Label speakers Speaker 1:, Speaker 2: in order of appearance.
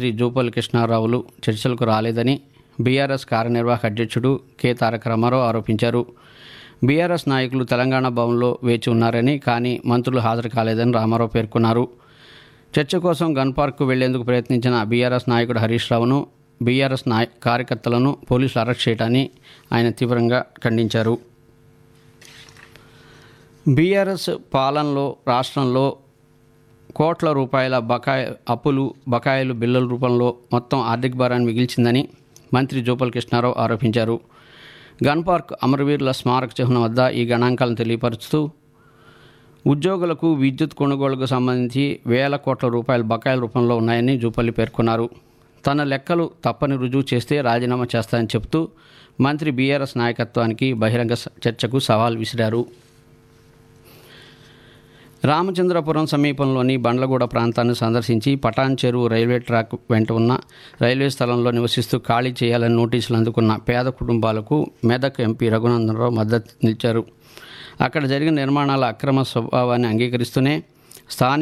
Speaker 1: మంత్రి జూపల్లి కృష్ణారావులు చర్చలకు రాలేదని బీఆర్ఎస్ కార్యనిర్వాహక అధ్యక్షుడు కె తారక రామారావు ఆరోపించారు బీఆర్ఎస్ నాయకులు తెలంగాణ భవన్లో వేచి ఉన్నారని కానీ మంత్రులు హాజరు కాలేదని రామారావు పేర్కొన్నారు చర్చ కోసం గన్ పార్క్కు వెళ్లేందుకు ప్రయత్నించిన బీఆర్ఎస్ నాయకుడు హరీష్ రావును బీఆర్ఎస్ నాయ కార్యకర్తలను పోలీసులు అరెస్ట్ చేయడాన్ని ఆయన తీవ్రంగా ఖండించారు బీఆర్ఎస్ పాలనలో రాష్ట్రంలో కోట్ల రూపాయల బకాయి అప్పులు బకాయిలు బిల్లుల రూపంలో మొత్తం ఆర్థిక భారాన్ని మిగిల్చిందని మంత్రి జూపల్ కృష్ణారావు ఆరోపించారు గన్ పార్క్ అమరవీరుల స్మారక చిహ్నం వద్ద ఈ గణాంకాలను తెలియపరుస్తూ ఉద్యోగులకు విద్యుత్ కొనుగోలుకు సంబంధించి వేల కోట్ల రూపాయల బకాయిల రూపంలో ఉన్నాయని జూపల్లి పేర్కొన్నారు తన లెక్కలు తప్పని రుజువు చేస్తే రాజీనామా చేస్తానని చెబుతూ మంత్రి బీఆర్ఎస్ నాయకత్వానికి బహిరంగ స- చర్చకు సవాల్ విసిరారు రామచంద్రపురం సమీపంలోని బండ్లగూడ ప్రాంతాన్ని సందర్శించి పటాన్ చెరువు రైల్వే ట్రాక్ వెంట ఉన్న రైల్వే స్థలంలో నివసిస్తూ ఖాళీ చేయాలని నోటీసులు అందుకున్న పేద కుటుంబాలకు మెదక్ ఎంపీ రఘునందనరావు మద్దతు నిలిచారు అక్కడ జరిగిన నిర్మాణాల అక్రమ స్వభావాన్ని అంగీకరిస్తూనే స్థానిక